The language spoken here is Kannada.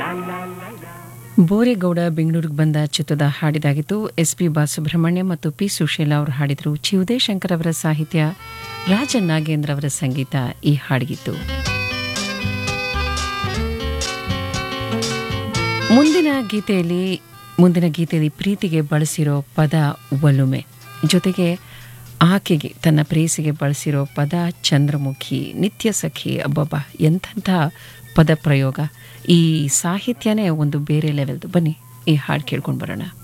ಬೋರೇಗೌಡ ಬೆಂಗಳೂರಿಗೆ ಬಂದ ಚಿತ್ರದ ಹಾಡಿದಾಗಿತ್ತು ಎಸ್ ಪಿ ಬಾಲಸುಬ್ರಹ್ಮಣ್ಯ ಮತ್ತು ಪಿ ಸುಶೀಲಾ ಅವರು ಹಾಡಿದರು ಚಿ ಉದಯಶಂಕರ್ ಅವರ ಸಾಹಿತ್ಯ ರಾಜ ನಾಗೇಂದ್ರ ಅವರ ಸಂಗೀತ ಈ ಹಾಡಿಗಿತ್ತು ಮುಂದಿನ ಗೀತೆಯಲ್ಲಿ ಮುಂದಿನ ಗೀತೆಯಲ್ಲಿ ಪ್ರೀತಿಗೆ ಬಳಸಿರೋ ಪದ ಒಲುಮೆ ಜೊತೆಗೆ ಆಕೆಗೆ ತನ್ನ ಪ್ರೇಸಿಗೆ ಬಳಸಿರೋ ಪದ ಚಂದ್ರಮುಖಿ ನಿತ್ಯ ಸಖಿ ಅಬ್ಬಬ್ಬ ಎಂಥಂಥ ಪದ ಪ್ರಯೋಗ ಈ ಸಾಹಿತ್ಯನೇ ಒಂದು ಬೇರೆ ಲೆವೆಲ್ದು ಬನ್ನಿ ಈ ಹಾಡು ಕೇಳ್ಕೊಂಡು ಬರೋಣ